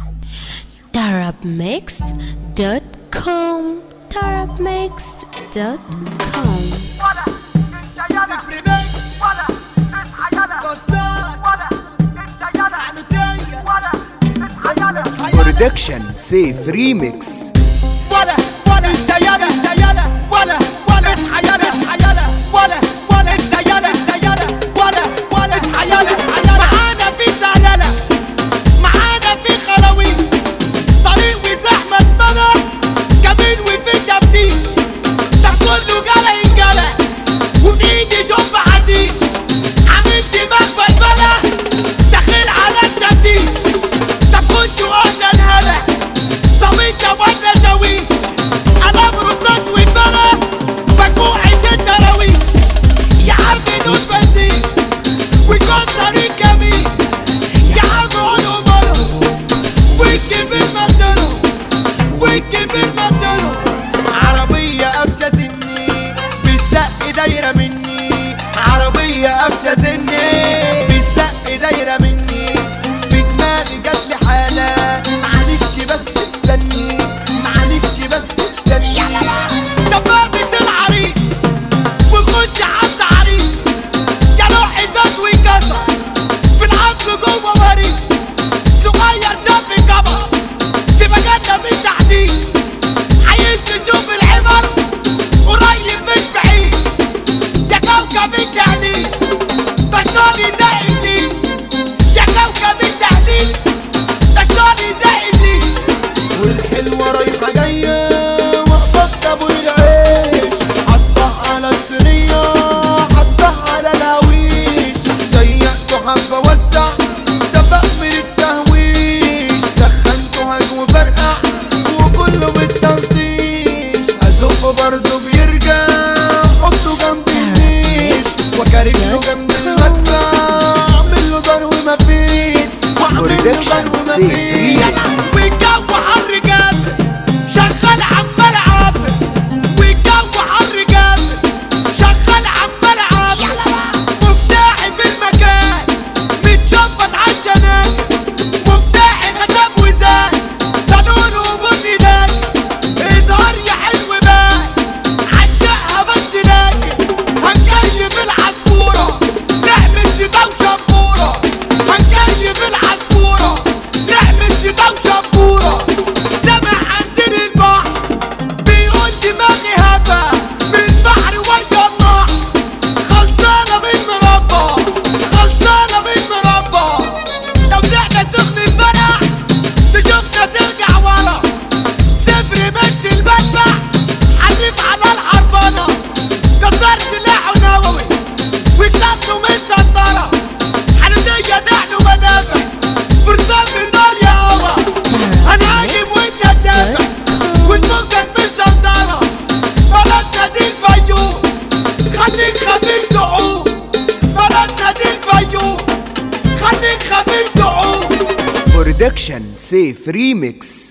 tarabmixed.com tarabmixed.com صفر ميكس كسار برودكشن سيف ريميكس ولا ولا انت يلا انت يلا ولا ولا اصحى يلا اصحى يلا ولا ولا انت يلا انت يلا ولا ولا اصحى يلا اصحى يلا معانا في زعلله معانا في خلاويص طريق وزحمه بلا جميل وفي تفتيش ده كله جلا ينجلا وفي ايدي جنب حديد عامل دماغ بلبله داخل على التفتيش طب خشوا قلنا الهلا صميت ولا شاويش قلم رصاص وبلا مجموعة الدراويش يا عم دوس بنزين وكسر الكمين يا عم قولوا ماله والكبير مدله والكبير مدله عربية قفشة سني بالزق دايرة مني عربية قفشة سني بالزق دايرة مني في دماغي جاتلي حالة معلش بس استني معلش بس استني دبابة العريق ونخش على التعريق يا روح ازاز وكسر في العظم جوه مريض صغير شاب كبر في مجالنا بالتحديد عايز تشوف العبر قريب مش بعيد يا كوكب التهليس تشتري ده ابليس يا كوكب التهليس تشتري ده ابليس والحلوة رايحة جاية واقفة في طابور العيش حطها على الصينية حطها على الهويش ضيقته حبة وسع دفق من التهويش سخنته هجو فرقع وكله بالتلطيش ازقه برضه بيرجع حطه جنب النيش وكارك له جنب المدفع اعمل له ضرب مفيش واعمل له Production ضرب Safe مفيش Remix. والجو حر جامد شغال عمال عافر والجو حر جامد شغال عمال عافر مفتاحي في المكان متشبط عالشناك مفتاحي خشب وزان قانون وبني داك اظهر يا حلو بان عشقها بس لكن هنكيف العصفورة نعمل زيتا وشبورة هنكيف العصفورة نعمل زيتا وشبورة سامع عندنا البحر بيقول دماغي هبة من البحر ويا النهر خلصانة من مربى خلصانة من مربى لو زعنا سخن فرح تشوفنا ترجع ورا صفر ماكس المدفع حرف على الحرفنة كسر سلاحه نووي وكتبته من سنطرة حنودية نحن مدافع فرسان من نار يا هوا هنهاجم وانت تدافع ونفكك من سنطرة بلدنا دي الفيوم خليك خفيف تعوم بلدنا دي الفيوم خليك خفيف تعوم برودكشن سيف ريميكس